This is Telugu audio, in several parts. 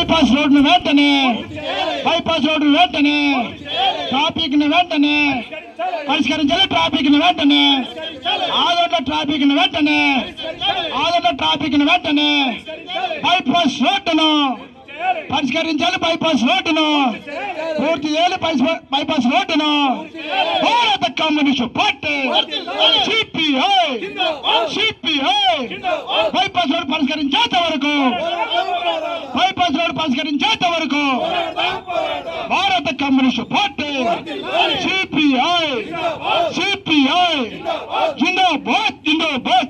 బైపాస్ రోడ్ను వెంటనే బైపాస్ రోడ్డు వెంటనే ట్రాఫిక్ ని వెంటనే పరిష్కరించాలి ట్రాఫిక్ ని వెంటనే ఆదోట ట్రాఫిక్ ని వెంటనే ఆదోట ట్రాఫిక్ ని వెంటనే బైపాస్ రోడ్డును పరిష్కరించాలి బైపాస్ రోడ్డును పూర్తి చేయాలి బైస్- బైపాస్ రోడ్డును భారత communist party CPI CPI bypass road పరిష్కరించేంత వరకు బైపాస్ రోడ్ పరిష్కరించేంత వరకు భారత కమ్యూనిస్ట్ పార్టీ సిపిఐ సిపిఐ జిందాబాద్ జిందాబాద్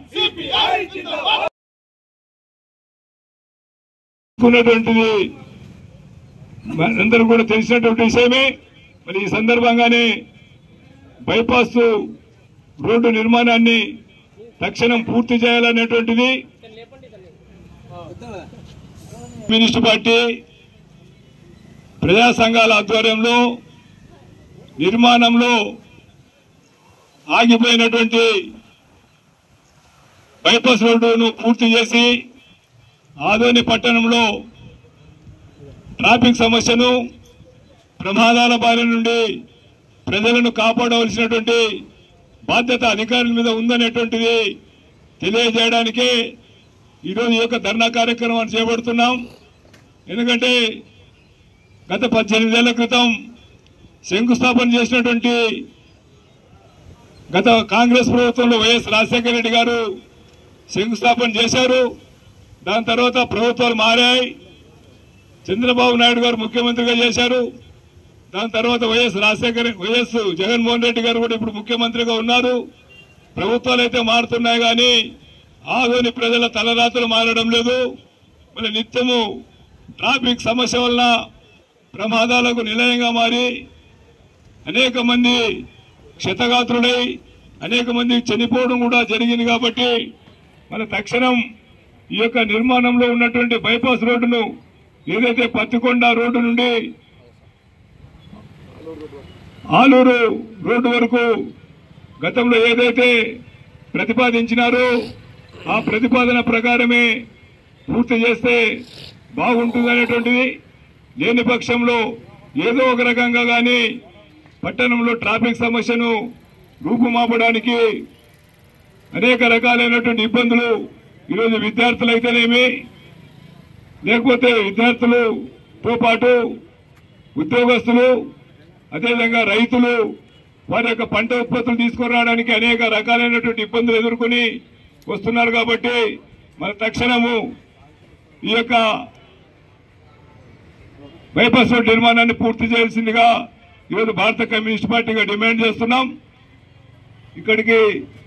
ఉన్నటువంటిది అందరూ కూడా తెలిసినటువంటి విషయమే మరి ఈ సందర్భంగానే బైపాస్ రోడ్డు నిర్మాణాన్ని తక్షణం పూర్తి చేయాలనేటువంటిది కమ్యూనిస్ట్ పార్టీ ప్రజా సంఘాల ఆధ్వర్యంలో నిర్మాణంలో ఆగిపోయినటువంటి బైపాస్ రోడ్డును పూర్తి చేసి ఆదోని పట్టణంలో ట్రాఫిక్ సమస్యను ప్రమాదాల బారి నుండి ప్రజలను కాపాడవలసినటువంటి బాధ్యత అధికారుల మీద ఉందనేటువంటిది తెలియజేయడానికే ఈరోజు ఈ యొక్క ధర్నా కార్యక్రమాన్ని చేపడుతున్నాం ఎందుకంటే గత పద్దెనిమిదేళ్ల క్రితం శంకుస్థాపన చేసినటువంటి గత కాంగ్రెస్ ప్రభుత్వంలో వైఎస్ రాజశేఖర రెడ్డి గారు శంకుస్థాపన చేశారు దాని తర్వాత ప్రభుత్వాలు మారాయి చంద్రబాబు నాయుడు గారు ముఖ్యమంత్రిగా చేశారు దాని తర్వాత వైఎస్ రాజశేఖర వైఎస్ జగన్మోహన్ రెడ్డి గారు కూడా ఇప్పుడు ముఖ్యమంత్రిగా ఉన్నారు ప్రభుత్వాలు అయితే మారుతున్నాయి కానీ ఆదోని ప్రజల తలరాతలు మారడం లేదు మళ్ళీ నిత్యము ట్రాఫిక్ సమస్య వలన ప్రమాదాలకు నిలయంగా మారి అనేక మంది క్షతగాత్రులై అనేక మంది చనిపోవడం కూడా జరిగింది కాబట్టి మన తక్షణం ఈ యొక్క నిర్మాణంలో ఉన్నటువంటి బైపాస్ రోడ్డును ఏదైతే పత్తికొండ రోడ్డు నుండి ఆలూరు రోడ్డు వరకు గతంలో ఏదైతే ప్రతిపాదించినారో ఆ ప్రతిపాదన ప్రకారమే పూర్తి చేస్తే బాగుంటుందనేటువంటిది లేని పక్షంలో ఏదో ఒక రకంగా కానీ పట్టణంలో ట్రాఫిక్ సమస్యను రూపుమాపడానికి అనేక రకాలైనటువంటి ఇబ్బందులు ఈరోజు విద్యార్థులు అయితేనేమి లేకపోతే విద్యార్థులతో పాటు ఉద్యోగస్తులు అదేవిధంగా రైతులు వారి యొక్క పంట ఉత్పత్తులు తీసుకురావడానికి అనేక రకాలైనటువంటి ఇబ్బందులు ఎదుర్కొని వస్తున్నారు కాబట్టి మన తక్షణము ఈ యొక్క బైపాస్ రోడ్ నిర్మాణాన్ని పూర్తి చేయాల్సిందిగా ఈరోజు భారత కమ్యూనిస్ట్ పార్టీగా డిమాండ్ చేస్తున్నాం ఇక్కడికి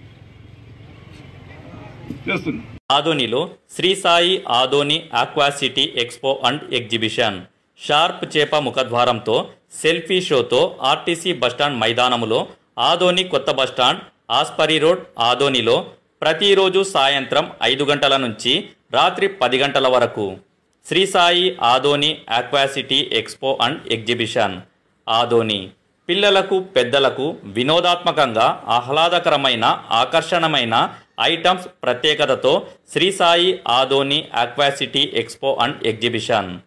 చేస్తున్నాం ఆదోనిలో Sri Sai Adoni aqua city expo and exhibition shark చేప ముఖద్వారంతో సెల్ఫీ షోతో ఆర్టీసీ బస్టాండ్ మైదానములో ఆదోని కొత్త బస్టాండ్ ఆస్పరి రోడ్ ఆదోనిలో ప్రతిరోజు సాయంత్రం ఐదు గంటల నుంచి రాత్రి పది గంటల వరకు Sri Sai Adoni aqua city expo and exhibition Adoni పిల్లలకు పెద్దలకు వినోదాత్మకంగా ఆహ్లాదకరమైన ఆకర్షణమైన ఐటమ్స్ ప్రత్యేకతతో Sri Sai Adoni aqua city expo and exhibition